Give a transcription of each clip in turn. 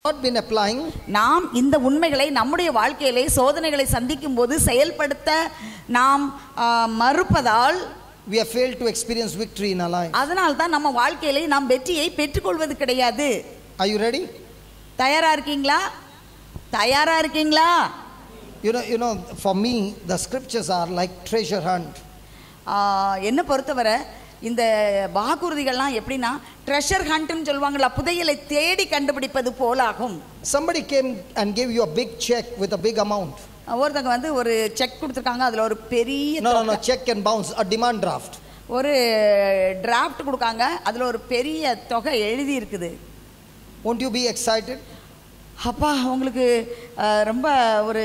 not been applying, நாம் இந்த உண்மைகளை நம்முடைய வாழ்க்கையிலே சோதனைகளை சந்திக்கும் போது செயல்படுத்த நாம் ஆ, மறுப்பதால் we have failed to experience victory in our life. அதனால் தான் நம்ம வாழ்க்கையிலே நாம் வெற்றியை பெற்றுக்கொள்வது கிடையாது Are you ready? தயாரா இருக்கீங்களா தயாரா இருக்கீங்களா You know, you know, for me, the scriptures are like treasure hunt. ஆ, என்னை பொறுத்தவரை இந்த வாக்குறுதிகள்லாம் எப்படின்னா ட்ரெஷர் ஹண்ட்னு சொல்லுவாங்களா புதையலை தேடி கண்டுபிடிப்பது போலாகும் Somebody came and gave you a big check with a big amount. ஒருத்தவங்க வந்து ஒரு செக் கொடுத்துருக்காங்க அதில் ஒரு பெரிய No, no, no, தொகை- check and bounce, a demand draft. ஒரு டிராஃப்ட் கொடுக்காங்க அதில் ஒரு பெரிய தொகை எழுதி இருக்குது Won't you be excited? அப்பா உங்களுக்கு அஹ், ரொம்ப ஒரு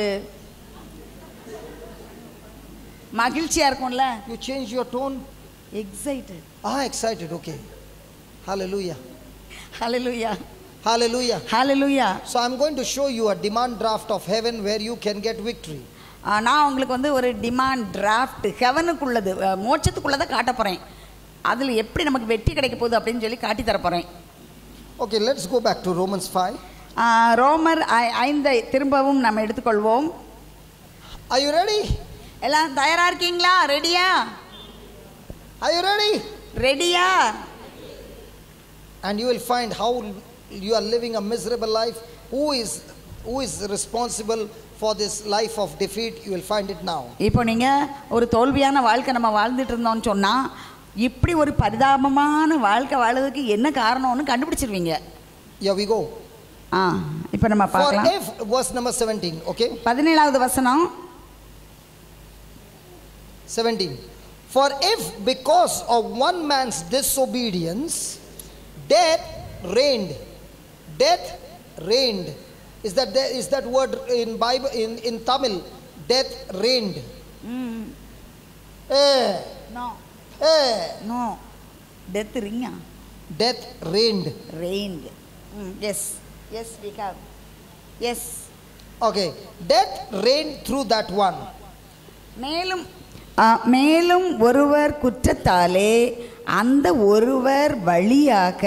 மகிழ்ச்சியாக இருக்கும்ல You change your tone. Excited Ah, excited, okay. Hallelujah. Hallelujah Hallelujah. Hallelujah So I'm going to show you a demand draft of heaven where you can get victory. ஆ, நான் உங்களுக்கு வந்து ஒரு டிமாண்ட் டிராஃப்ட் ஹெவனுக்குள்ளது அஹ், மோட்சத்துக்குள்ளதை காட்ட போகிறேன் அதில் எப்படி நமக்கு வெற்றி கிடைக்க போகுது அப்படின்னு சொல்லி காட்டி தர போகிறேன் Okay, let's go back to Romans 5. ரோமர் ஐ- ஐந்தை திரும்பவும் நம்ம எடுத்துக்கொள்வோம் Are you ready? எல்லாம் தயாரா இருக்கீங்களா ரெடியா Are you ready? ரெடியா And you will find how you are living a miserable life. Who is who is responsible for this life of defeat? You will find it now. இப்போ நீங்கள் ஒரு தோல்வியான வாழ்க்கை நம்ம வாழ்ந்துட்டு இருந்தோம்னு சொன்னால் இப்படி ஒரு பரிதாபமான வாழ்க்கை வாழறதுக்கு என்ன காரணம்னு கண்டுபிடிச்சிருவீங்க Here we go. ஆ இப்போ நம்ம For பார்க்கலாம் if verse number 17, okay? பதினேழாவது வசனம் 17. For if because of one man's disobedience death reigned, death reigned. Is that there, is that word in Bible in, in Tamil? Death reigned. Eh, no eh, no death ரிங்கா death reigned. Reigned yes yes we have yes Okay, death reigned through that one. மேலும் ஆ, மேலும் ஒருவர் குற்றத்தாலே அந்த ஒருவர் வழியாக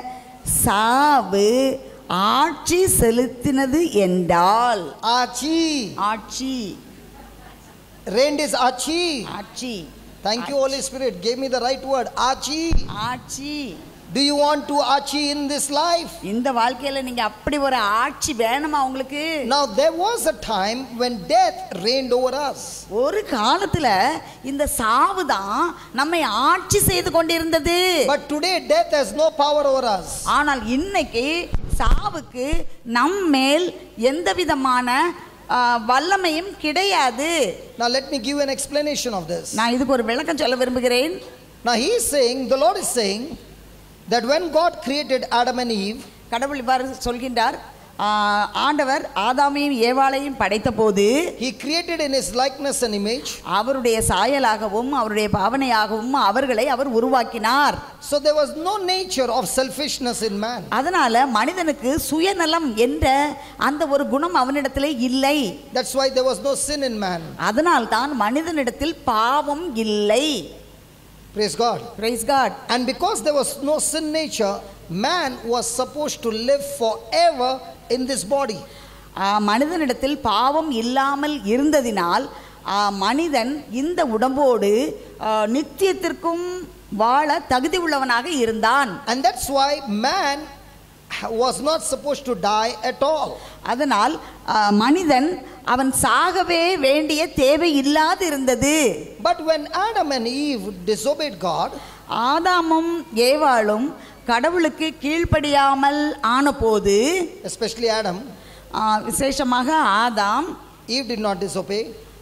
சாவு ஆட்சி செலுத்தினது என்றால் Achi. ஆட்சி Reigned is Achi. ஆட்சி Thank you, Holy Spirit. Gave me the right word. Achi. ஆட்சி Do you want to Achi in this life? இந்த வாழ்க்கையில நீங்க அப்படி ஒரு ஆட்சி வேணுமா உங்களுக்கு Now, there was a time when death reigned over us. ஒரு காலத்துல இந்த சாவு தான் நம்மை ஆட்சி செய்து கொண்டிருந்தது But today, death has no power over us. ஆனால் இன்னைக்கு சாவுக்கு நம் மேல் எந்த விதமான ஆ, வல்லமையும் கிடையாது Now, let me give you an explanation of this. நான் இதுக்கு ஒரு விளக்கம் சொல்ல விரும்புகிறேன் Now, he is saying, the Lord is saying, that when God created Adam and Eve, கடவுள் இவ்வாறு சொல்கின்றார் ஆ, ஆண்டவர் ஆதாமையும் ஏவாளையும் படைத்த போது he created in his likeness and image. அவருடைய சாயலாகவும் அவருடைய பாவனையாகவும் அவர்களை அவர் உருவாக்கினார் So, there was no nature of selfishness in man. அதனால மனிதனுக்கு சுயநலம் என்ற அந்த ஒரு குணம் அவனிடத்திலே இல்லை That's why there was no sin in man. அதனால் தான் மனிதனிடத்தில் பாவம் இல்லை Praise God. Praise God And because there was no sin nature, man was supposed to live forever in this body. மனிதனிடத்தில் பாவம் இல்லாமல் இருந்ததினால் ஆ, மனிதன் இந்த உடம்போடு ஆ, நித்தியத்திற்கும் வாழ தகுதி உள்ளவனாக இருந்தான் And that's why man was not supposed to die at all. அதனால் ஆ, மனிதன் அவன் சாகவே வேண்டிய தேவை இல்லாது இருந்தது But when Adam and Eve disobeyed God, ஆதாமும் ஏவாளும் கடவுளுக்கு கீழ்ப்படியாமல் ஆனபோது especially Adam, ஆ, விசேஷமாக ஆதாம் Eve did not disobey,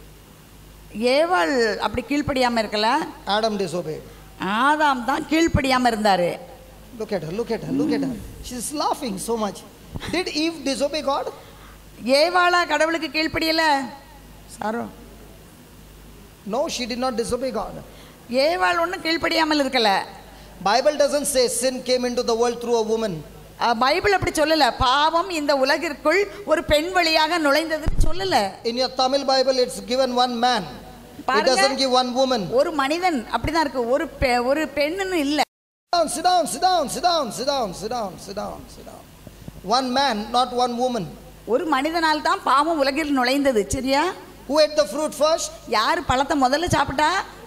ஏவாள் அப்படி கீழ்ப்படியாமல் இருக்கல Adam disobeyed. ஆதாம் தான் கீழ்ப்படியாமல் இருந்தார் Look at her, look at her, look at her. She's laughing so much. Did Eve disobey God? ஏவாளா கடவுளுக்கு கீழ்ப்படியல சாரோ No, she did not disobey God. ஏவாள் ஒன்றும் கீழ்ப்படியாமல் இருக்கல Bible doesn't say sin came into the world through a woman. ஆ, Bible அப்படி சொல்லல பாவம் இந்த உலகிற்குள் ஒரு பெண் வழியாக நுழைந்ததுன்னு சொல்லல In your Tamil Bible, it's given one man. It பாருங்க. doesn't give one woman. ஒரு மனிதன் அப்படிதான் இருக்கு ஒரு பெ- ஒரு பெண்ணுன்னு இல்ல Sit down, sit down, sit down, sit down, sit down, sit down, sit down, sit down. One man, not one woman. ஒரு மனிதனால் தான் பாவம் உலகில் நுழைந்தது சரியா Who ate the fruit first? யார் பழத்தை முதல்ல சாப்பிட்டா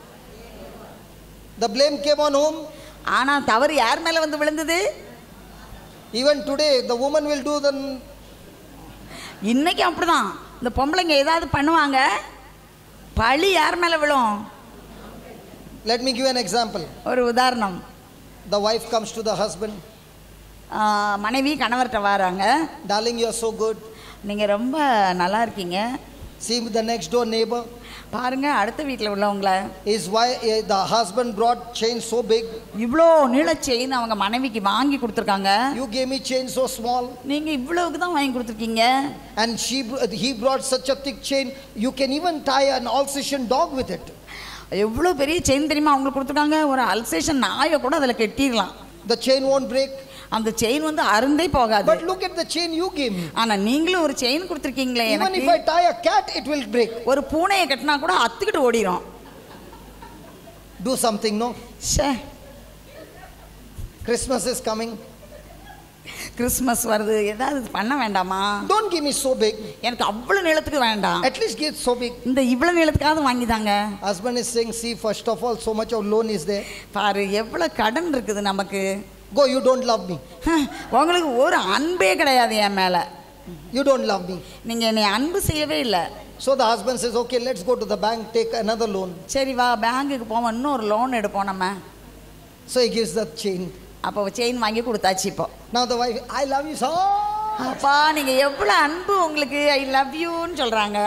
The blame came on whom? ஆனா தவறு யார் மேல வந்து விழுந்தது Even today, the woman will do the. இன்னைக்கு அப்படிதான் இந்த பொம்பளைங்க ஏதாவது பண்ணுவாங்க பழி யார் மேல விழும் Let me give you an example. ஒரு உதாரணம் The wife comes to the husband, ஆ, மனைவி கணவர்கிட்ட வராங்க Darling, you're so good. நீங்கள் ரொம்ப நல்லா இருக்கீங்க See the next door neighbor. பாருங்க அடுத்த வீட்டில் உள்ளவங்கள His wife, eh, the husband brought chain so big. இவ்வளோ நீள செயின் அவங்க மனைவிக்கு வாங்கி கொடுத்துருக்காங்க You gave me chain so small. நீங்கள் இவ்வளவுக்கு தான் வாங்கி கொடுத்துருக்கீங்க And she, br- he brought such a thick chain. You can even tie an Alsatian dog with it. எவ்வளோ பெரிய செயின் தெரியுமா அவங்களுக்கு கொடுத்துருக்காங்க ஒரு அல்சேஷன் நாயை கூட அதில் கெட்டிடலாம் The chain won't break. அந்த செயின் வந்து அருந்தே போகாது But look at the chain you gave me. ஆனால் நீங்களும் ஒரு செயின் கொடுத்துருக்கீங்களே Even எனக்கு if I tie a cat, it will break. ஒரு பூனையை கட்டினா கூட அத்துக்கிட்டு ஓடிரும் Do something, no? ஷே Christmas is coming. கிறிஸ்மஸ் வருது ஏதாவது பண்ண வேண்டாமா Don't give me so big. எனக்கு அவ்வளோ நீளத்துக்கு வேண்டாம் At least give so big. இந்த இவ்வளோ நீளத்துக்காவது வாங்கிதாங்க Husband is saying, see, first of all, so much of loan is there. பாரு எவ்வளோ கடன் இருக்குது நமக்கு Go, you don't love me. ஹம், உங்களுக்கு ஒரு அன்பே கிடையாது என் மேலே You don't love me. நீங்கள் என்னை அன்பு செய்யவே இல்லை So the husband says, okay, let's go to the bank, take another loan. சரி வா பேங்குக்கு போவோம் இன்னொரு லோன் எடுப்போம் நம்ம So he gives the chain. அப்போ செயின் வாங்கி கொடுத்தாச்சு இப்போ Now the wife, I love you so. அப்பா நீங்கள் எவ்வளோ அன்பு உங்களுக்கு ஐ லவ் யூன்னு சொல்கிறாங்க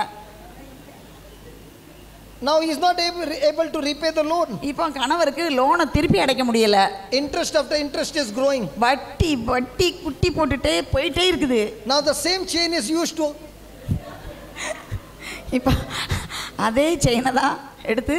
Now he's not able, able to repay the loan. இப்போ கணவருக்கு லோனை திருப்பி அடைக்க முடியல Interest after interest is growing. வட்டி வட்டி குட்டி போட்டுட்டே போயிட்டே இருக்குது Now the same chain is used to. இப்போ அதே செயினை தான் எடுத்து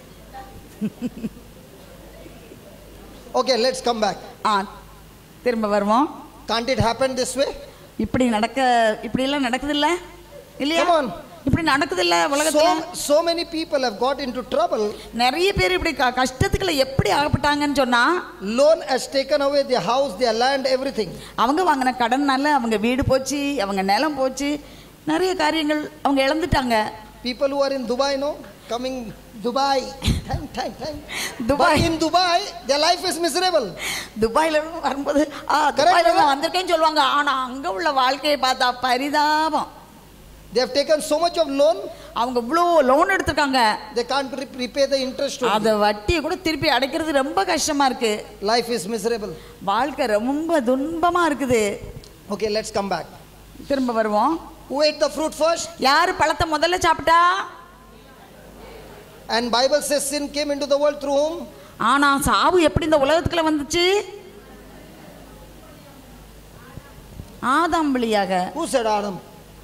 Okay, let's come back. ஆ திரும்ப வருவோம் Can't it happen this way? இப்படி நடக்க இப்படியெல்லாம் நடக்குது இல்ல இல்லையா Come on. இப்படி நடக்குது இல்ல உலகத்துல So, so many people have got into trouble. நிறைய பேர் இப்படி க- கஷ்டத்துக்குள்ள எப்படி ஆகப்பட்டாங்கன்னு சொன்னா Loan has taken away their house, their land, everything. அவங்க வாங்கின கடன்னால அவங்க வீடு போச்சு அவங்க நிலம் போச்சு நிறைய காரியங்கள் அவங்க இழந்துட்டாங்க People who are in Dubai, no? Coming Dubai. Time, time, time. Dubai. But in Dubai, their life is miserable. துபாயில இருந்து வரும்போது ஆ துபாயில இருந்து வந்திருக்கேன்னு சொல்லுவாங்க ஆனா அங்க உள்ள வாழ்க்கையை பார்த்தா பரிதாபம் They have taken so much of loan, அவங்க இவ்வளோ லோன் எடுத்திருக்காங்க they can't re- repay the interest. only. அதை வட்டியை கூட திருப்பி அடைக்கிறது ரொம்ப கஷ்டமா இருக்கு Life is miserable. வாழ்க்கை ரொம்ப துன்பமா இருக்குது Okay, let's come back. திரும்ப வருவோம் Who ate the fruit first? யார் பழத்தை முதல்ல சாப்பிட்டா And Bible says sin came into the world through whom? ஆனா சாவு எப்படி இந்த உலகத்துக்குள்ள வந்துச்சு ஆதாம் வழியாக Who said Adam?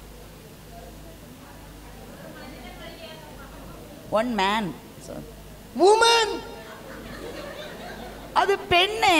One man Woman! அது பெண்ணு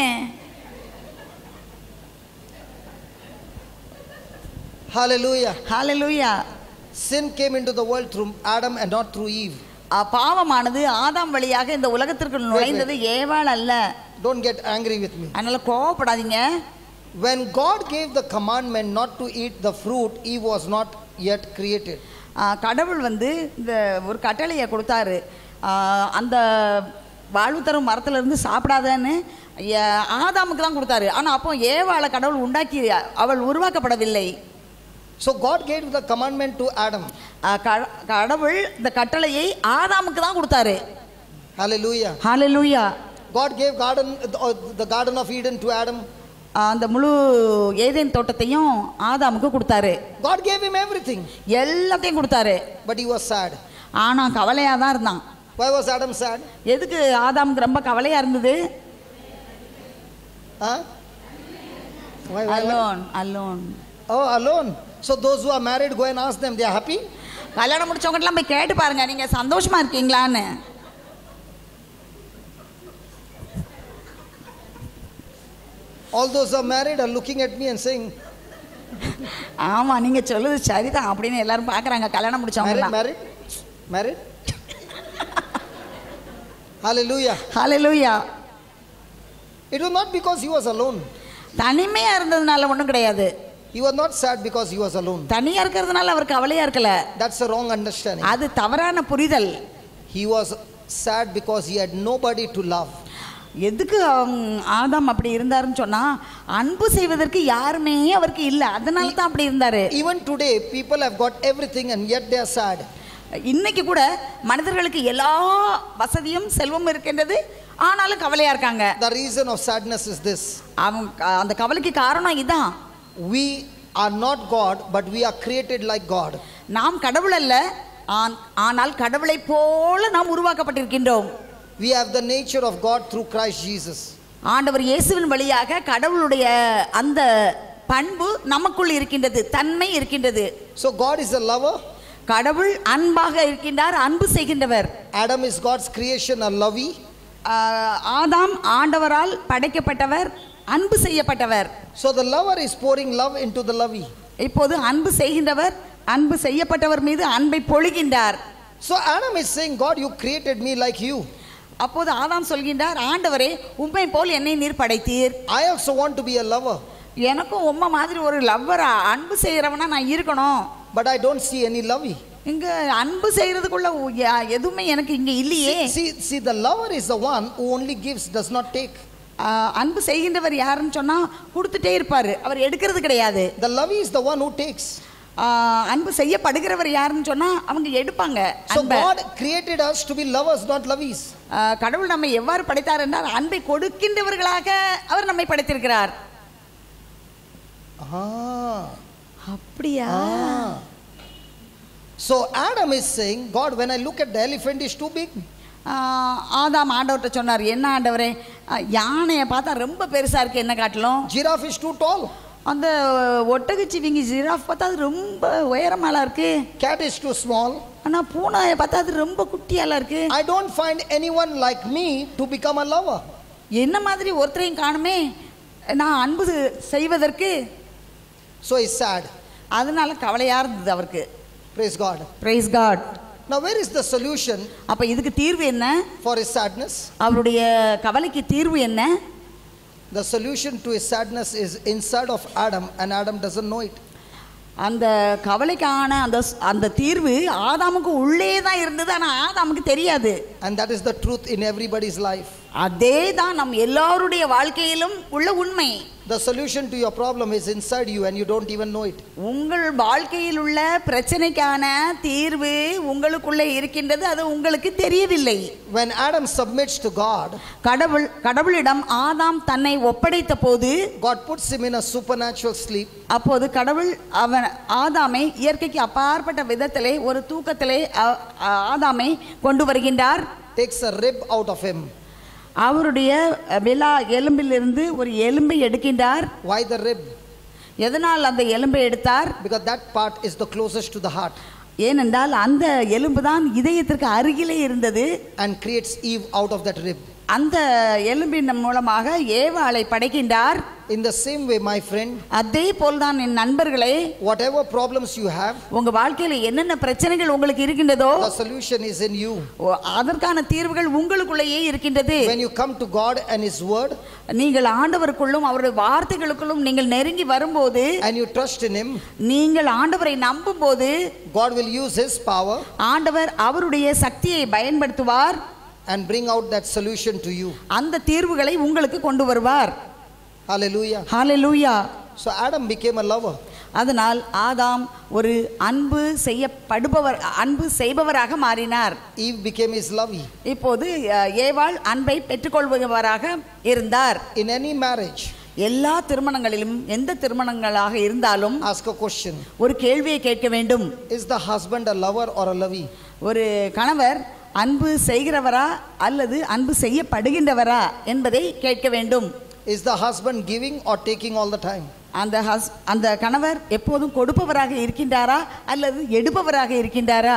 Hallelujah. Hallelujah Sin came into the world through Adam and not through Eve. ஆ, பாவமானது ஆதாம் வழியாக இந்த உலகத்திற்கு நுழைந்தது ஏவாள் அல்ல Don't get angry with me. அதனால கோவப்படாதீங்க When God gave the commandment not to eat the fruit, Eve was not yet created. ஆ, கடவுள் வந்து இந்த ஒரு கட்டளையை கொடுத்தாரு ஆ, அந்த வாழ்வு தரும் மரத்துல இருந்து சாப்பிடாதன்னு ஏ- ஆதாமுக்கு தான் கொடுத்தாரு ஆனா அப்போ ஏவாளை கடவுள் உண்டாக்கி அவள் உருவாக்கப்படவில்லை So God gave the commandment to Adam. ஆ, க- கடவுள் இந்த கட்டளையை ஆதாமுக்கு தான் கொடுத்தாரு Hallelujah. Hallelujah God gave garden, uh, the garden of Eden to Adam. ஆ, அந்த முழு ஏதேன் தோட்டத்தையும் ஆதாமுக்கு கொடுத்தாரு God gave him everything, எல்லாத்தையும் கொடுத்தாரு but he was sad. ஆனா கவலையா தான் இருந்தான் Why was Adam sad? எதுக்கு ஆதாமுக்கு ரொம்ப கவலையா இருந்தது Huh? Why, why, why? Alone alone Oh, alone. So those who are married, go and ask them. They are happy. கல்யாணம் முடிச்சவங்கலாம் போய் கேட்டு பாருங்க நீங்க சந்தோஷமா இருக்கீங்களான்னு All those who are married are looking at me and saying, ஆமா நீங்க சொல்லுது சரிதான் அப்படின்னு எல்லாரும் பாக்குறாங்க கல்யாணம் married, முடிச்சவங்க married, married. Hallelujah. Hallelujah It was not because he was alone. தனிமையா இருந்ததுனால ஒண்ணும் கிடையாது He was not sad because he was alone. தனியா இருக்கிறதுனால அவர் கவலையா இருக்கல That's a wrong understanding. அது தவறான புரிதல் He was sad because he had nobody to love. எதுக்கு அவங்க ஆதாம் அப்படி இருந்தாருன்னு சொன்னா அன்பு செய்வதற்கு யாருமே அவருக்கு இல்லை அதனால தான் அப்படி இருந்தாரு Even today, people have got everything and yet they are sad. இன்னைக்கு கூட மனிதர்களுக்கு எல்லா வசதியும் செல்வம் இருக்கின்றது ஆனாலும் கவலையா இருக்காங்க The reason of sadness is this அவங்க அந்த கவலைக்கு காரணம் இதான் we are not God, but we are created like God. நாம் கடவுள் அல்ல ஆன்- ஆனால் கடவுளை போல நாம் உருவாக்கப்பட்டிருக்கின்றோம் We have the nature of God through Christ Jesus. ஆண்டவர் இயேசுவின் வழியாக கடவுளுடைய அந்த பண்பு நமக்குள் இருக்கின்றது தன்மை இருக்கின்றது So, God is a lover, கடவுள் அன்பாக இருக்கின்றார் அன்பு செய்கின்றவர் Adam is God's creation, a lovey. ஆஹ், ஆதாம் ஆண்டவரால் படைக்கப்பட்டவர் அன்பு செய்யப்பட்டவர் So, the lover is pouring love into the lovey. இப்போது அன்பு செய்கின்றவர் அன்பு செய்யப்பட்டவர் மீது அன்பை பொழிகின்றார் So, Adam is saying, God, you created me like you. அப்போது ஆதாம் சொல்கின்றார் ஆண்டவரே உண்மை போல் என்னை நீர் படைத்தீர் I also want to be a lover, எனக்கும் உம்மை மாதிரி ஒரு லவ்வரா அன்பு செய்கிறவனா நான் இருக்கணும் but I don't see any lovey. இங்க அன்பு செய்யறதுக்குள்ள உ- யா- எதுவுமே எனக்கு இங்க இல்லையே See, see, the lover is the one who only gives, does not take. ஆஹ், அன்பு செய்கின்றவர் யாருன்னு சொன்னா கொடுத்துட்டே இருப்பாரு அவர் எடுக்கிறது கிடையாது The lovey is the one who takes. ஆஹ், அன்பு செய்யப்படுகிறவர் யாருன்னு சொன்னா அவங்க எடுப்பாங்க So, அன்பை. God created us to be lovers, not lovies. ஆஹ், கடவுள் நம்மை எவ்வாறு படைத்தார் என்றால் அன்பை கொடுக்கின்றவர்களாக அவர் நம்மை படைத்திருக்கிறார் Ah. அப்படியா Ah. So Adam is saying, God, when I look at the elephant, is too big. ஆஹ், ஆதாம் ஆண்டவர்கிட்ட சொன்னார் என்ன ஆண்டவரே ஆஹ், யானையை பார்த்தா ரொம்ப பெருசா இருக்கு என்ன காட்டிலும் Giraffe is too tall. அந்த ஒட்டகச்சிவிங்கி ஜிராஃப் பார்த்தா அது ரொம்ப உயரமாலாம் இருக்கு Cat is too small. ஆனா பூனாயை பார்த்தா அது ரொம்ப குட்டியாலாம் இருக்கு I don't find anyone like me to become a lover. என்ன மாதிரி ஒருத்தரையும் காணுமே நான் அன்பு செய்வதற்கு So he's sad. அதனால கவலையா இருந்தது அவருக்கு Praise God. Praise God Now, where is the solution அப்ப இதுக்கு தீர்வு என்ன for his sadness? அவருடைய கவலைக்கு தீர்வு என்ன The solution to his sadness is inside of Adam, and Adam doesn't know it. அந்த கவலைக்கான அந்த அந்த தீர்வு ஆதாமுக்கு உள்ளே தான் இருந்தது ஆனா ஆதாமுக்கு தெரியாது And that is the truth in everybody's life. அதே தான் நம் எல்லாருடைய வாழ்க்கையிலும் உள்ள உண்மை The solution to your problem is inside you, and you don't even know it. உங்கள் வாழ்க்கையில் உள்ள பிரச்சனைக்கான தீர்வு உங்களுக்குள்ளே இருக்கின்றது அது உங்களுக்கு தெரியவில்லை When Adam submits to God, கடவுள் கடவுளிடம் ஆதாம் தன்னை ஒப்படைத்த போது God puts him in a supernatural sleep. அப்போது கடவுள் அவன் ஆதாமை இயற்கைக்கு அப்பாற்பட்ட விதத்திலே ஒரு தூக்கத்திலே அ- அ- ஆதாமை கொண்டு வருகின்றார் takes a rib out of him. அவருடைய விழா எலும்பிலிருந்து ஒரு எலும்பை எடுக்கின்றார் Why the rib? எதனால் அந்த எலும்பை எடுத்தார் Because that part is the closest to the heart ஏனென்றால் அந்த எலும்பு தான் இதயத்திற்கு அருகிலே இருந்தது and creates Eve out of that rib. அந்த எலும்பின் மூலமாக ஏவாளை படைக்கின்றார் In the same way, my friend, அதே போல்தான் என் நண்பர்களே whatever problems you have, உங்க வாழ்க்கையில என்னென்ன பிரச்சனைகள் உங்களுக்கு இருக்கின்றதோ the solution is in you. ஓ, அதற்கான தீர்வுகள் உங்களுக்குள்ளேயே இருக்கின்றது When you come to God and His Word நீங்கள் ஆண்டவருக்குள்ளும் அவருடைய வார்த்தைகளுக்குள்ளும் நீங்கள் நெருங்கி வரும்போது and you trust in Him, நீங்கள் ஆண்டவரை நம்பும் போது God will use His power ஆண்டவர் அவருடைய சக்தியை பயன்படுத்துவார் and bring out that solution to you. அந்த தீர்வுகளை உங்களுக்கு கொண்டு வருவார் Hallelujah. Hallelujah So Adam became a lover. அதனால் ஆதாம் ஒரு அன்பு செய்யப்படுபவர் அன்பு செய்பவராக மாறினார் Eve became his lovey. இப்போது அஹ், ஏவாள் அன்பை பெற்றுக்கொள்பவராக இருந்தார் In any marriage, எல்லா திருமணங்களிலும் எந்த திருமணங்களாக இருந்தாலும் ask a question ஒரு கேள்வியை கேட்க வேண்டும் Is the husband a lover or a lovey? ஒரு கணவர் அன்பு செய்கிறவரா அல்லது அன்பு செய்யப்படுகின்றவரா என்பதை கேட்க வேண்டும் Is the husband giving or taking all the time? அந்த ஹஸ் அந்த கணவர் எப்போதும் கொடுப்பவராக இருக்கின்றாரா அல்லது எடுப்பவராக இருக்கின்றாரா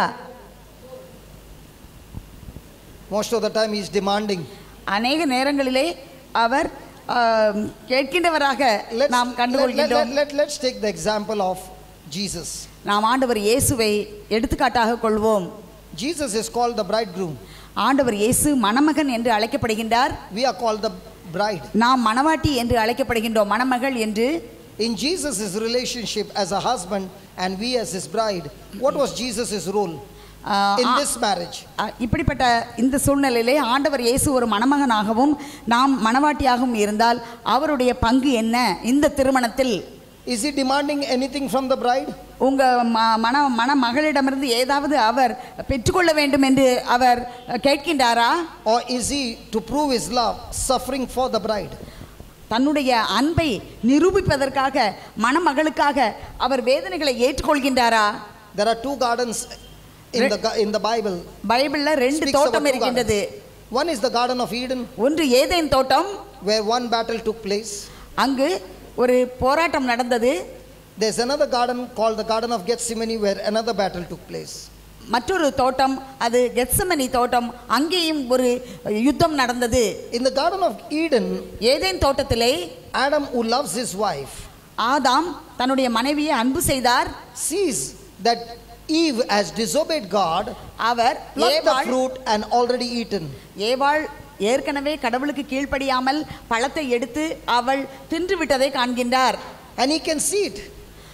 Most of the time, he is demanding. அநேக நேரங்களிலே அவர் ஆம், கேட்கின்றவராக Let's, நாம் let, let, கண்டுகொள்கின்றோம் let, let, let's take the example of Jesus. நாம் ஆண்டவர் இயேசுவை எடுத்துக்காட்டாக கொள்வோம் Jesus is called the bridegroom. ஆண்டவர் இயேசு மணமகன் என்று அழைக்கப்படுகின்றார் We are called the bride. நாம் மணவாட்டி என்று அழைக்கப்படுகின்றோம் மணமகள் என்று In Jesus' relationship as a husband and we as his bride, what was Jesus' role ah, in ah- this marriage? அ, இப்படிப்பட்ட இந்த சூழ்நிலையிலே ஆண்டவர் இயேசு ஒரு மணமகனாகவும் நாம் மணவாட்டியாகவும் இருந்தால் அவருடைய பங்கு என்ன இந்த திருமணத்தில் Is he demanding anything from the bride? உங்க ம- மண மணமகளிடமிருந்து ஏதாவது அவர் பெற்றுக்கொள்ள வேண்டும் என்று அவர் கேட்கின்றாரா Or is he, to prove his love, suffering for the bride? தன்னுடைய அன்பை நிரூபிப்பதற்காக மணமகளுக்காக அவர் வேதனைகளை ஏற்றுக்கொள்கின்றாரா There are two gardens in the, ga- in the Bible. பைபிள்ல ரெண்டு Speaks about தோட்டம் two இருக்கின்றது gardens. One is the Garden of Eden, ஒன்று ஏதேன் தோட்டம் where one battle took place. அங்கு ஒரு போராட்டம் நடந்தது There's another garden called the Garden of Gethsemane, where another battle took place. மற்றொரு தோட்டம் அது கெத்சமனி தோட்டம் அங்கேயும் ஒரு யுத்தம் நடந்தது In the Garden of Eden, ஏதேன் தோட்டத்திலே Adam, who loves his wife, ஆதாம் தன்னுடைய மனைவியை அன்பு செய்தார் sees that Eve has disobeyed God, our plucked the ஏவாள் fruit, and already eaten. ஏவாள் ஏற்கனவே கடவுளுக்கு கீழ்ப்படியாமல் பழத்தை எடுத்து அவள் தின்று விட்டதை காண்கின்றார் And he can see it.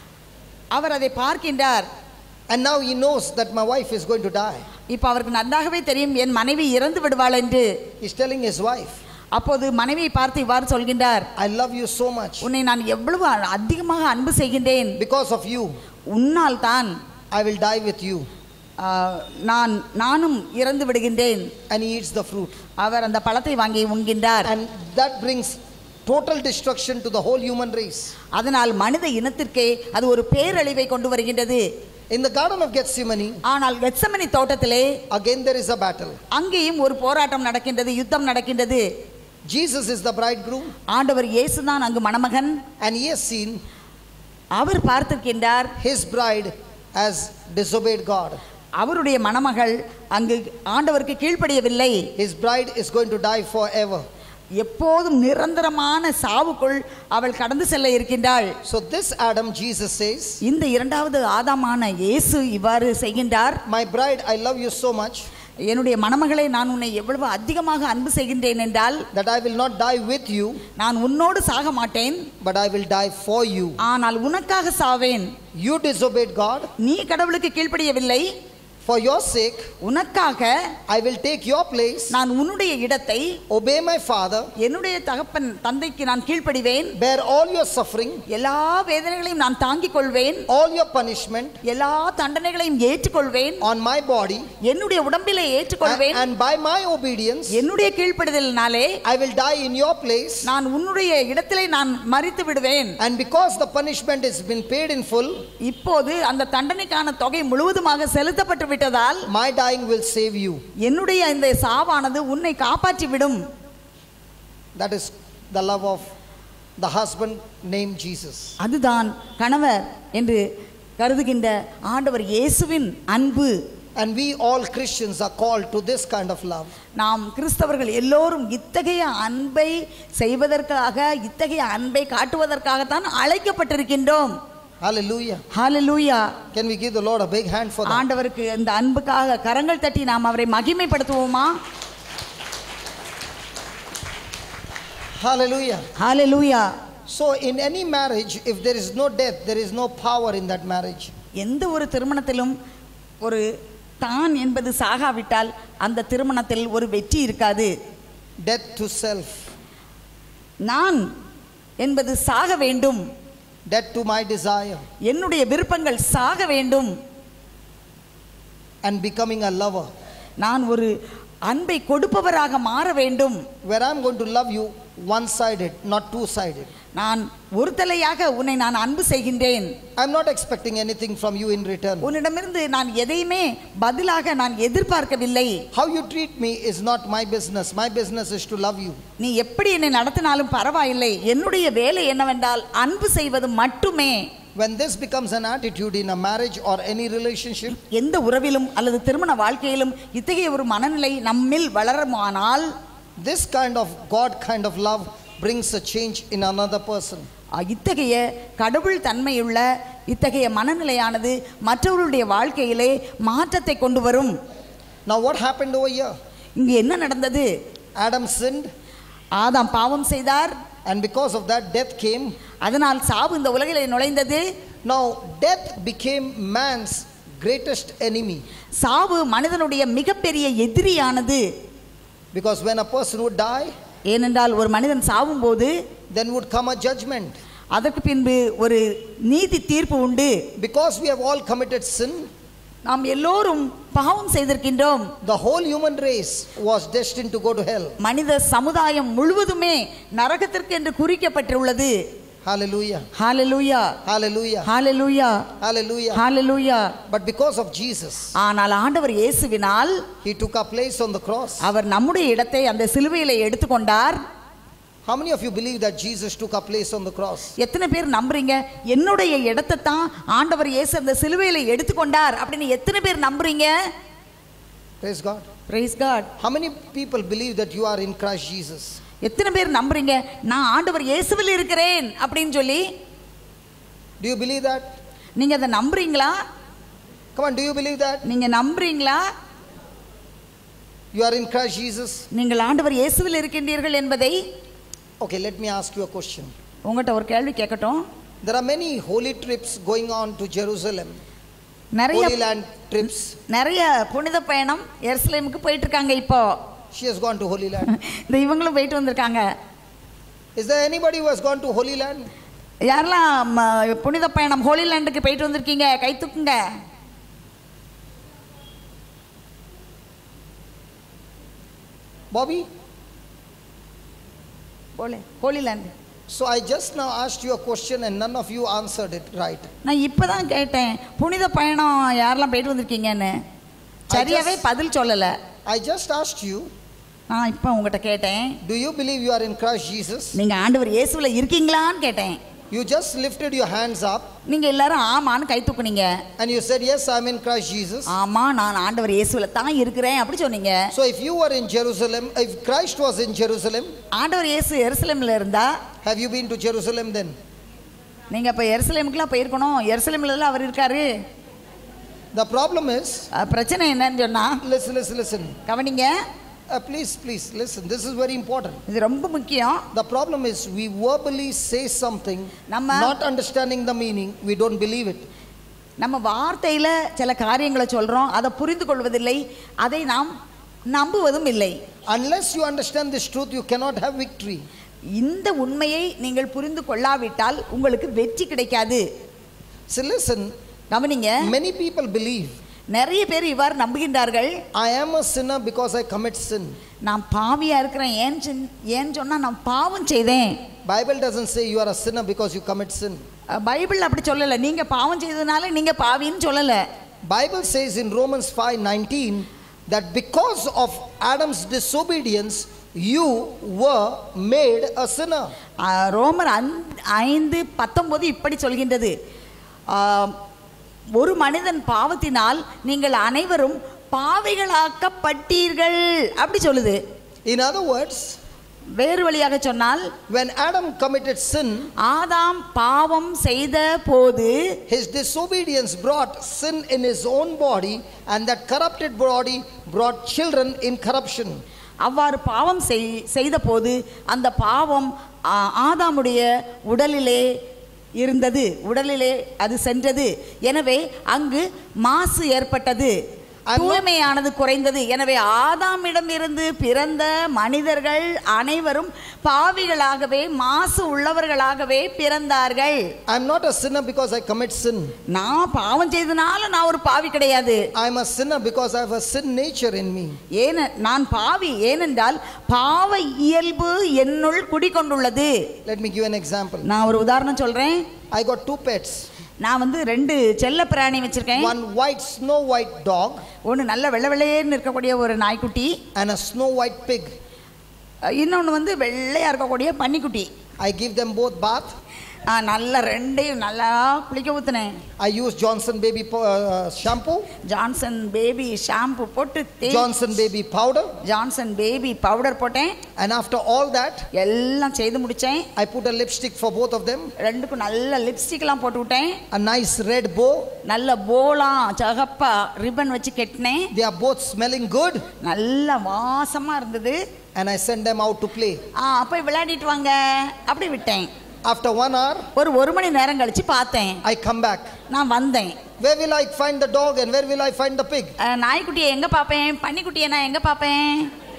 அவர் அதை பார்க்கின்றார் And now he knows that my wife is going to die. இப்போ அவருக்கு நன்றாகவே தெரியும் என் மனைவி இறந்து விடுவாள் என்று He's telling his wife, அப்போது மனைவியை பார்த்து இவ்வாறு சொல்கின்றார் I love you so much. உன்னை நான் எவ்வளவு அதிகமாக அன்பு செய்கின்றேன் Because of you, உன்னால் தான் I will die with you. ஆ, நான் நானும் இறந்து விடுகின்றேன் And he eats the fruit. அவர் அந்த பழத்தை வாங்கி உண்கின்றார் And that brings total destruction to the whole human race. அதனால் மனித இனத்திற்கே அது ஒரு பேரழிவை கொண்டு வருகின்றது In the Garden of Gethsemane, ஆனால் கெத்சமனி தோட்டத்திலே again there is a battle. அங்கேயும் ஒரு போராட்டம் நடக்கின்றது யுத்தம் நடக்கின்றது Jesus is the bridegroom, ஆண்டவர் இயேசுதான் அங்கு மணமகன் and he has seen our பார்த்திருக்கின்றார் his bride has disobeyed God. அவருடைய மணமகள் அங்கு ஆண்டவருக்கு கீழ்ப்படியவில்லை His bride is going to die forever. எப்போதும் நிரந்தரமான சாவுக்குள் அவள் கடந்து செல்ல இருக்கின்றாள் So, this Adam, Jesus says, இந்த இரண்டாவது ஆதாமான இயேசு இவ்வாறு செய்கின்றார் My bride, I love you so much என்னுடைய மணமகளை நான் உன்னை எவ்வளவு அதிகமாக அன்பு செய்கின்றேன் என்றால் that I will not die with you, நான் உன்னோடு சாக மாட்டேன் but I will die for you. ஆனால் உனக்காக சாவேன் You disobeyed God. நீ கடவுளுக்கு கீழ்ப்படியவில்லை For your sake, உனக்காக I will take your place, நான் உன்னுடைய இடத்தை obey my Father, என்னுடைய தகப்பன் தந்தைக்கு நான் கீழ்ப்படிவேன் bear all your suffering, எல்லா வேதனைகளையும் நான் தாங்கிக் கொள்வேன் all your punishment எல்லா தண்டனைகளையும் ஏற்றுக்கொள்வேன் on my body, என்னுடைய உடம்பிலே and, ஏற்றுக்கொள்வேன் and by my obedience, என்னுடைய கீழ்ப்படிதலினாலே I will die in your place. நான் உன்னுடைய இடத்திலே நான் மறித்து விடுவேன் And because the punishment has been paid in full, இப்போது அந்த தண்டனைக்கான தொகை முழுவதுமாக செலுத்தப்பட்டு விட்டதால் my dying will save you. என்னுடைய இந்த சாவானது உன்னை காப்பாற்றி விடும் That is the love of the husband named Jesus. அதுதான் கணவர் என்று கருதுகின்ற ஆண்டவர் இயேசுவின் அன்பு And we all Christians are called to this kind of love. நாம் கிறிஸ்தவர்கள் எல்லோரும் இத்தகைய அன்பை செய்வதற்காக இத்தகைய அன்பை காட்டுவதற்காகத்தான் அழைக்கப்பட்டிருக்கின்றோம் Hallelujah. Hallelujah Can we give the Lord a big hand for that? ஆண்டவருக்கு இந்த அன்புக்காக கரங்கள் தட்டி நாம் அவரை மகிமைப்படுத்துவோமா Hallelujah. Hallelujah So, in any marriage, if there is no death, there is no power in that marriage. எந்த ஒரு திருமணத்திலும் ஒரு தான் என்பது சாகாவிட்டால் அந்த திருமணத்தில் ஒரு வெற்றி இருக்காது Death to self, நான் என்பது சாக வேண்டும் death to my desire, என்னுடைய விருப்பங்கள் சாக வேண்டும் and becoming a lover. நான் ஒரு அன்பை கொடுப்பவராக மாற வேண்டும் Where I'm going to love you one sided, not two sided. நான் ஒரு தலையாக உன்னை நான் அன்பு செய்கின்றேன் I'm not expecting anything from you in return. உன்னிடமிருந்து நான் எதையுமே பதிலாக நான் எதிர்பார்க்கவில்லை How you treat me is not my business. My business is to love you. நீ எப்படி என்னை நடத்தினாலும் பரவாயில்லை என்னுடைய வேலை என்னவென்றால் அன்பு செய்வது மட்டுமே When this becomes an attitude in a marriage or any relationship, எந்த உறவிலும் அல்லது திருமண வாழ்க்கையிலும் இத்தகைய ஒரு மனநிலை நம்மில் வளருமானால் this kind of God kind of love brings a change in another person. அ, இத்தகைய கடவுள் தன்மையுள்ள இத்தகைய மனநிலையானது மற்றவர்களுடைய வாழ்க்கையிலே மாற்றத்தை கொண்டு வரும் Now, what happened over here? இங்கு என்ன நடந்தது Adam sinned, ஆதாம் பாவம் செய்தார் And because of that, death came. அதனால் சாவு இந்த உலகிலே நுழைந்தது Now, death became man's greatest enemy. சாவு மனிதனுடைய மிகப்பெரிய எதிரியானது Because when a person would die, ஏனென்றால் ஒரு மனிதன் சாவும்போது then would come a judgment. அதற்கு பின்பு ஒரு நீதி தீர்ப்பு உண்டு Because we have all committed sin, நாம் எல்லோரும் பாவம் செய்திருக்கின்றோம் the whole human race was destined to go to hell. மனித சமுதாயம் முழுவதுமே நரகத்திற்கு என்று குறிக்கப்பட்டுள்ளது Hallelujah. Hallelujah Hallelujah. Hallelujah Hallelujah. Hallelujah But because of Jesus, ஆனால் ஆண்டவர் இயேசுவினால் He took our place on the cross. அவர் நம்முடைய இடத்தை அந்த சிலுவையிலே எடுத்துக்கொண்டார் How many of you believe that Jesus took our place on the cross? எத்தனை பேர் நம்புறீங்க என்னுடைய இடத்தை தான் ஆண்டவர் இயேசு அந்த சிலுவையில எடுத்துக்கொண்டார் அப்படின்னு எத்தனை பேர் நம்புறீங்க Praise God. Praise God How many people believe that you are in Christ Jesus? எத்தனை பேர் நம்புறீங்க நான் ஆண்டவர் இயேசுவில் இருக்கிறேன் அப்படின்னு சொல்லி Do you believe that? நீங்க அதை நம்புறீங்களா Come on, do you believe that? நீங்க நம்புறீங்களா You are in Christ Jesus? நீங்கள் ஆண்டவர் இயேசுவில் இருக்கின்றீர்கள் என்பதை Okay, let me ask you a question. உங்கள்கிட்ட ஒரு கேள்வி கேட்கட்டும் There are many holy trips going on to Jerusalem, நிறைய Holy Land trips. நிறைய புனித பயணம் எருசலேமுக்கு போயிட்டு இருக்காங்க இப்போ She has gone to Holy Land. இந்த இவங்களும் போயிட்டு வந்திருக்காங்க Is there anybody who has gone to Holy Land? யாரெல்லாம் ம, புனித பயணம் ஹோலி லேண்டுக்கு போயிட்டு வந்திருக்கீங்க கை தூக்குங்க Bobby? போலே holy land So I just now asked you a question and none of you answered it right. நான் இப்பதான் கேட்டேன் புனித பயணம் யாரெல்லாம் போயிட்டு வந்திருக்கீங்கன்னு சரியாவே பதில் சொல்லலை I just asked you, நான் இப்போ உங்ககிட்ட கேட்டேன் do you believe you are in Christ Jesus? நீங்க ஆண்டவர் இயேசுவில் இருக்கீங்களான்னு கேட்டேன் You just lifted your hands up நீங்க எல்லாரும் ஆமான்னு கை தூக்குனீங்க and you said, Yes, I'm in Christ Jesus. ஆமா நான் ஆண்டவர் இயேசுவில் தான் இருக்கிறேன் அப்படி சொன்னீங்க So if you were in Jerusalem, if Christ was in Jerusalem, ஆண்டவர் இயேசு எருசலேம்ல இருந்தா have you been to Jerusalem then? நீங்க இப்போ எருசலேமுக்குலாம் போயிருக்கணும் எருசலேம்ல தான் அவர் இருக்காரு The problem is, அஹ், பிரச்சனை என்னன்னு சொன்னா listen, listen, listen. கவனிங்க Uh, please, please, listen. This is very important. இது ரொம்ப முக்கியம் The problem is, we verbally say something, நம்ம- not understanding the meaning, we don't believe it. நம்ம வார்த்தையில சில காரியங்களை சொல்றோம் அதை புரிந்து கொள்வதில்லை அதை நாம் நம்புவதும் இல்லை Unless you understand this truth, you cannot have victory. இந்த உண்மையை நீங்கள் புரிந்து கொள்ளாவிட்டால் உங்களுக்கு வெற்றி கிடைக்காது So listen, கவனிங்க many people believe, நிறைய பேர் இவ்வாறு நம்புகின்றார்கள் I am a sinner because I commit sin. நான் பாவியா இருக்கிறேன் ஏன் சொன்- ஏன்னு சொன்னா நான் பாவம் செய்தேன் Bible doesn't say you are a sinner because you commit sin. அஹ், பைபிள் அப்படி சொல்லல நீங்க பாவம் செய்ததுனால நீங்க பாவின்னு சொல்லல Bible says in Romans 5:19 that because of Adam's disobedience you were made a sinner. அஹ், ரோமர் ஐந்து- ஐந்து பத்தொன்பது இப்படி சொல்கின்றது ஆம், ஒரு மனிதன் பாவத்தினால் நீங்கள் அனைவரும் பாவிகளாக்கப்பட்டீர்கள் அப்படி சொல்லுது In other words, வேறு வழியாக சொன்னால் when Adam committed sin, ஆதாம் பாவம் செய்த போது his disobedience brought sin in his own body and that corrupted body brought children in corruption. அவ்வாறு பாவம் செய் செய்த போது அந்த பாவம் ஆ, ஆதாமுடைய உடலிலே இருந்தது உடலிலே அது சென்றது எனவே அங்கு மாசு ஏற்பட்டது I'm not- தூய்மையானது குறைந்தது எனவே ஆதாமிடம் இருந்து பிறந்த மனிதர்கள் அனைவரும் பாவிகளாகவே மாசு உள்ளவர்களாகவே பிறந்தார்கள் I'm not a sinner because I commit sin. நான் பாவம் செய்தனால நான் ஒரு பாவி கிடையாது I'm a sinner because I have a sin nature in me. ஏன நான் பாவி ஏனென்றால் பாவ இயல்பு என்னுள் குடிக்கொண்டுள்ளது Let me give an example. நான் ஒரு உதாரணம் சொல்றேன் I got two pets. நான் வந்து ரெண்டு செல்ல பிராணி வச்சிருக்கேன் One white snow white dog ஒன்று நல்ல வெள்ளை வெள்ளையேன்னு இருக்கக்கூடிய ஒரு நாய்க்குட்டி and a snow white pig. இன்னொன்று வந்து வெள்ளையா இருக்கக்கூடிய பன்னிக்குட்டி I give them both bath. ஆ, நல்லா ரெண்டையும் நல்லா குளிக்க ஊத்துனேன் I used Johnson baby po- uh, shampoo, Johnson baby shampoo போட்டு தே- Johnson baby powder, Johnson baby powder போட்டேன் and after all that, எல்லாம் செய்து முடிச்சேன் I put a lipstick for both of them, ரெண்டுக்கும் நல்ல லிப்ஸ்டிக்லாம் போட்டு விட்டேன் a nice red bow. நல்ல போலாம் சகப்பா ரிப்பன் வச்சு கெட்டினேன் They are both smelling good, நல்ல வாசமா இருந்தது and I sent them out to play. ஆ போய் விளையாடிட்டு வாங்க அப்படி விட்டேன் After one hour, ஒரு ஒரு மணி நேரம் கழிச்சு பார்த்தேன் I come back. நான் வந்தேன் Where will I find the dog and where will I find the pig? அஹ், நாய்க்குட்டியை எங்க பார்ப்பேன் பன்னிக்குட்டியை நான் எங்க பார்ப்பேன்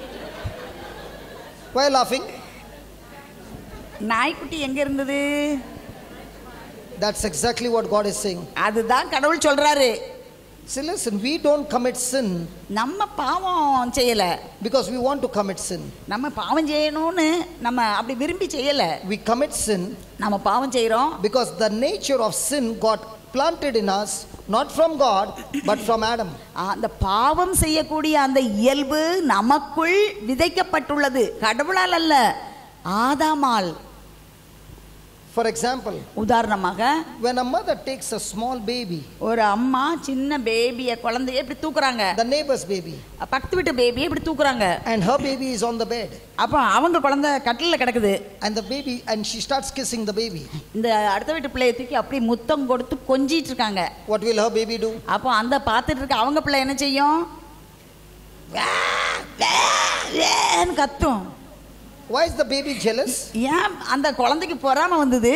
Why laughing? நாய்க்குட்டி எங்க இருந்தது That's exactly what God is saying. அதுதான் கடவுள் சொல்றாரு See, listen, we don't commit sin நம்ம பாவம் செய்யல because we want to commit sin. நம்ம பாவம் செய்யணும்னு நம்ம அப்படி விரும்பி செய்யல We commit sin நம்ம பாவம் செய்றோம் because the nature of sin got planted in us, not from God, but from Adam. அந்த பாவம் செய்யக்கூடிய அந்த இயல்பு நமக்குள் விதைக்கப்பட்டுள்ளது கடவுளால் அல்ல ஆதாமால் For example, உதாரணமாக when a mother takes a small baby, ஒரு அம்மா சின்ன பேபியை குழந்தைய இப்படி தூக்குறாங்க the neighbor's baby, பக்கத்து வீட்டு பேபியை இப்படி தூக்குறாங்க and her baby is on the bed, அப்போ அவங்க குழந்தை கட்டிலில் கிடக்குது and the baby, and she starts kissing the baby, இந்த அடுத்த வீட்டு பிள்ளைய தூக்கி அப்படியே முத்தம் கொடுத்து கொஞ்சிட்டு இருக்காங்க what will her baby do? அப்போ அந்த பார்த்துட்டு இருக்க அவங்க பிள்ளை என்ன செய்யும் வே, வே, வேன்னு கத்தும் Why is the baby jealous? ஏன் அந்த குழந்தைக்கு பொறாம வந்தது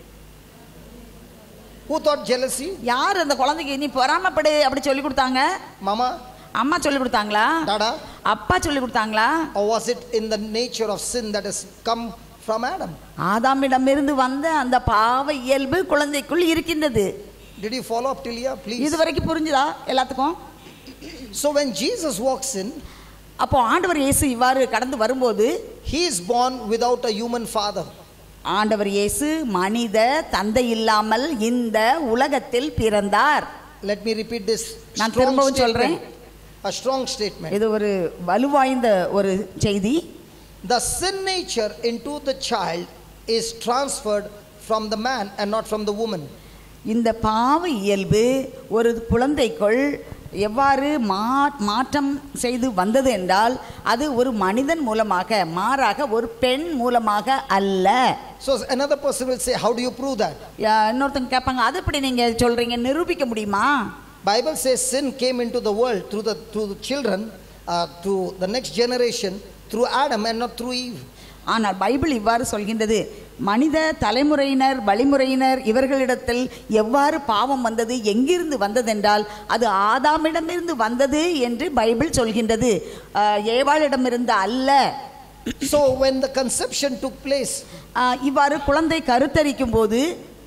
Who thought jealousy? யார் அந்த குழந்தைக்கு நீ பொறாமப்படு அப்படி சொல்லி கொடுத்தாங்க Mama, அம்மா சொல்லி கொடுத்தாங்களா Dada? அப்பா சொல்லி கொடுத்தாங்களா Or was it in the nature of sin that has come from Adam? ஆதாமிடமிருந்து வந்த அந்த பாவ இயல்பு குழந்தைக்குள் இருக்கின்றது Did you follow up till here, please? இது வரைக்கும் புரிஞ்சுதா எல்லாத்துக்கும் So when Jesus walks in, அப்போ ஆண்டவர் இயேசு இவ்வாறு கடந்து வரும்போது he is born without a human father. ஆண்டவர் இயேசு மனித தந்தை இல்லாமல் இந்த உலகத்தில் பிறந்தார் Let me repeat this நான் strong திரும்பவும் சொல்றேன். statement. A strong statement. இது ஒரு வலுவாய்ந்த ஒரு செய்தி The sin nature into the child is transferred from the man and not from the woman. இந்த பாவ இயல்பு ஒரு குழந்தைக்குள் எவ்வாறு மா மாற்றம் செய்து வந்தது என்றால் அது ஒரு மனிதன் மூலமாக மாறாக ஒரு பெண் மூலமாக அல்ல So another person will say, how do you prove that? யா- இன்னொருத்தங்க கேட்பாங்க அது எப்படி நீங்க சொல்றீங்க நிரூபிக்க முடியுமா Bible says sin came into the world through the through the children, uh, through the next generation, through Adam and not through Eve. ஆனால் Bible இவ்வாறு சொல்கின்றது மனித தலைமுறையினர் வழிமுறையினர் இவர்களிடத்தில் எவ்வாறு பாவம் வந்தது எங்கிருந்து வந்ததென்றால் அது ஆதாமிடமிருந்து வந்தது என்று பைபிள் சொல்கின்றது ஆஹ், ஏவாளிடமிருந்து அல்ல So when the conception took place ஆஹ், இவ்வாறு குழந்தை கருத்தரிக்கும் போது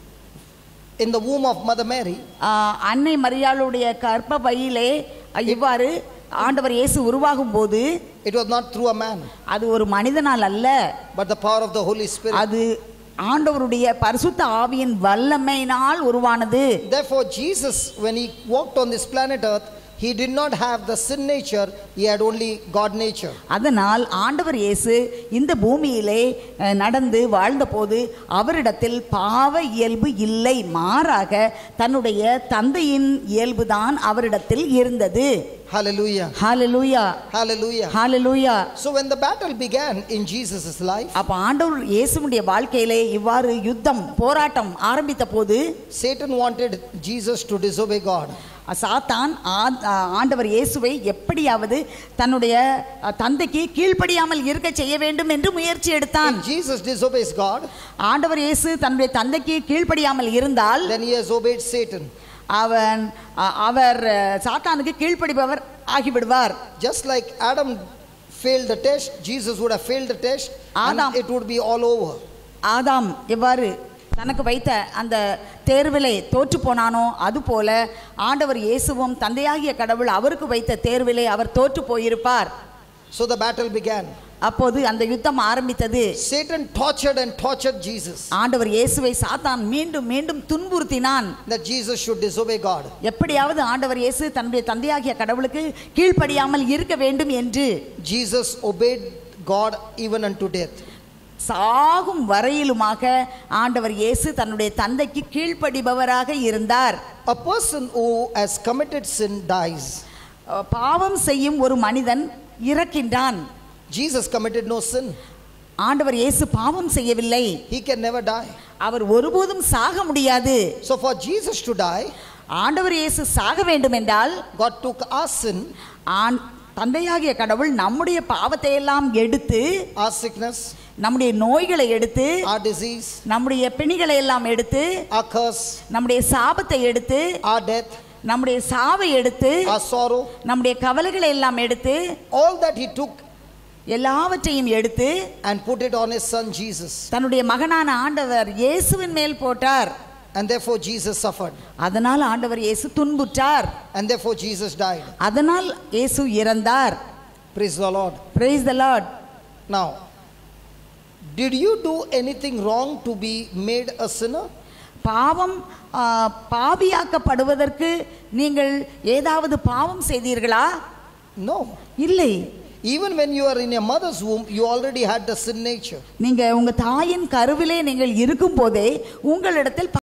in the womb of Mother Mary, ஆஹ், அன்னை மரியாளுடைய கற்ப பையிலே அஹ், இவ்வாறு ஆண்டவர் இயேசு உருவாகும் போது it was not through a man, அது ஒரு மனிதனால் அல்ல but the power of the Holy Spirit. அது ஆண்டவருடைய பரிசுத்த ஆவியின் வல்லமையினால் உருவானது Therefore, Jesus, when he walked on this planet Earth, he did not have the sin nature, he had only God nature. அதனால் ஆண்டவர் இயேசு இந்த பூமியிலே அஹ், நடந்து வாழ்ந்தபோது அவரிடத்தில் பாவ இயல்பு இல்லை மாறாக தன்னுடைய தந்தையின் இயல்புதான் அவரிடத்தில் இருந்தது Hallelujah. Hallelujah Hallelujah. Hallelujah So when the battle began in Jesus' life, அப்ப ஆண்டவர் இயேசுடைய வாழ்க்கையிலே இவ்வாறு யுத்தம் போராட்டம் ஆரம்பித்த போது Satan wanted Jesus to disobey God. சாத்தான் ஆ- ஆ- ஆண்டவர் இயேசுவை எப்படியாவது தன்னுடைய அஹ், தந்தைக்கு கீழ்ப்படியாமல் இருக்க செய்ய வேண்டும் என்று முயற்சி எடுத்தான் If Jesus disobeys God, ஆண்டவர் இயேசு தன்னுடைய தந்தைக்கு கீழ்ப்படியாமல் இருந்தால் then he has obeyed Satan. அவன் அ- அவர் அஹ், சாத்தானுக்கு கீழ்ப்படிபவர் ஆகிவிடுவார் Just like Adam failed the test, Jesus would have failed the test, Adam. and it would be all over. ஆதாம் எவ்வாறு தனக்கு வைத்த அந்த தேர்விலே தோற்று போனானோ அதுபோல ஆண்டவர் இயேசுவும் தந்தையாகிய கடவுள் அவருக்கு வைத்த தேர்விலே அவர் தோற்று போயிருப்பார் So the battle began. அப்போது அந்த யுத்தம் ஆரம்பித்தது Satan tortured and tortured Jesus ஆண்டவர் இயேசுவை சாத்தான் மீண்டும் மீண்டும் துன்புறுத்தினான் that Jesus should disobey God. எப்படியாவது ஆண்டவர் இயேசு தன்னுடைய தந்தையாகிய கடவுளுக்கு கீழ்ப்படியாமல் இருக்க வேண்டும் என்று Jesus obeyed God even unto death. சாகும் வரையிலுமாக ஆண்டவர் இயேசு தன்னுடைய தந்தைக்கு கீழ்ப்படிபவராக இருந்தார் A person who has committed sin dies. அஹ், பாவம் செய்யும் ஒரு மனிதன் இறக்கின்றான் Jesus committed no sin. ஆண்டவர் இயேசு பாவம் செய்யவில்லை He can never die. அவர் ஒருபோதும் சாக முடியாது So for Jesus to die, ஆண்டவர் இயேசு சாக வேண்டும் என்றால் God took our sin, ஆண் தந்தையாகிய கடவுள் நம்முடைய பாவத்தை எல்லாம் எடுத்து our sickness, நம்முடைய நோய்களை எடுத்து our disease, நம்முடைய பிணிகளை எல்லாம் எடுத்து our curse, நம்முடைய சாபத்தை எடுத்து our death, நம்முடைய சாவை எடுத்து our sorrow, நம்முடைய கவலைகளை எல்லாம் எடுத்து all that He took எல்லாவற்றையும் எடுத்து and put it on His Son Jesus. தன்னுடைய மகனான ஆண்டவர் இயேசுவின் மேல் போட்டார் And therefore Jesus suffered. அதனால் ஆண்டவர் இயேசு துன்புற்றார் And therefore Jesus died. அதனால் இயேசு இறந்தார் Praise the Lord. praise the Lord Now, did you do anything wrong to be made a sinner? பாவம் ஆ, பாவியாக்கப்படுவதற்கு நீங்கள் ஏதாவது பாவம் செய்தீர்களா No. இல்லை Even when you are in your mother's womb, you already had the sin nature. நீங்க உங்க தாயின் கருவிலே நீங்கள் இருக்கும் போதே உங்களிடத்தில்